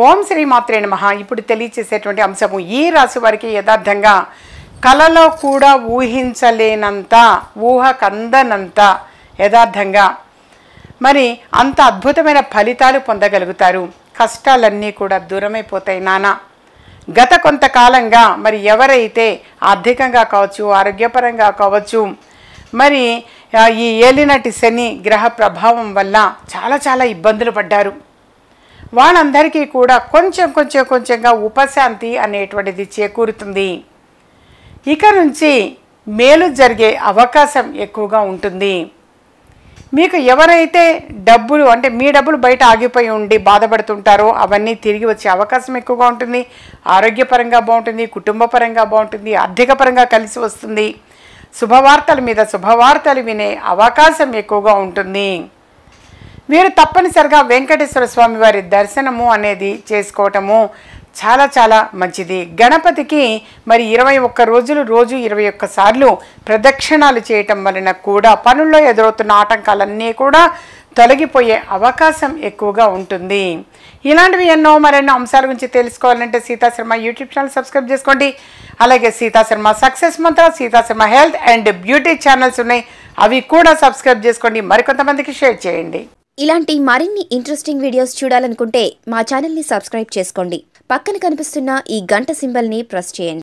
ఓం శ్రీ మాత్రే నమః ఇప్పుడు తెలియచేసేటువంటి అంశము ఈ రాశి వారికి యథార్థంగా కలలో కూడా ఊహించలేనంత ఊహకందనంత యథార్థంగా మరి అంత అద్భుతమైన ఫలితాలు పొందగలుగుతారు కష్టాలన్నీ కూడా దూరమైపోతాయి నానా గత కొంతకాలంగా మరి ఎవరైతే ఆర్థికంగా కావచ్చు ఆరోగ్యపరంగా కావచ్చు మరి ఆ, ఈ ఏలినటి శని గ్రహ ప్రభావం వల్ల చాలా చాలా ఇబ్బందులు పడ్డారు వాళ్ళందరికీ కూడా కొంచెం కొంచెం కొంచెంగా ఉపశాంతి అనేటువంటిది చేకూరుతుంది ఇక నుంచి మేలు జరిగే అవకాశం ఎక్కువగా ఉంటుంది మీకు ఎవరైతే డబ్బులు అంటే మీ డబ్బులు బయట ఆగిపోయి ఉండి బాధపడుతుంటారో అవన్నీ తిరిగి వచ్చే అవకాశం ఎక్కువగా ఉంటుంది ఆరోగ్యపరంగా బాగుంటుంది కుటుంబపరంగా బాగుంటుంది ఆర్థిక పరంగా కలిసి వస్తుంది శుభవార్తల మీద శుభవార్తలు వినే అవకాశం ఎక్కువగా ఉంటుంది వీరు తప్పనిసరిగా వెంకటేశ్వర స్వామి వారి దర్శనము అనేది చేసుకోవటము చాలా చాలా మంచిది గణపతికి మరి ఇరవై ఒక్క రోజులు రోజు ఇరవై ఒక్క సార్లు ప్రదక్షిణాలు చేయటం వలన కూడా పనుల్లో ఎదురవుతున్న ఆటంకాలన్నీ కూడా తొలగిపోయే అవకాశం ఎక్కువగా ఉంటుంది ఇలాంటివి ఎన్నో మరెన్నో అంశాల గురించి తెలుసుకోవాలంటే సీతాశర్మ యూట్యూబ్ ఛానల్ సబ్స్క్రైబ్ చేసుకోండి అలాగే Seetha Sharma success mantra Seetha Sharma health and beauty channels ఉన్నాయి అవి కూడా సబ్స్క్రైబ్ చేసుకోండి మరికొంతమందికి షేర్ చేయండి ఇలాంటి మరిన్ని ఇంట్రెస్టింగ్ వీడియోస్ చూడాలనుకుంటే మా ఛానల్ని సబ్స్క్రైబ్ చేసుకోండి పక్కన కనిపిస్తున్న ఈ గంట సింబల్ని ప్రెస్ చేయండి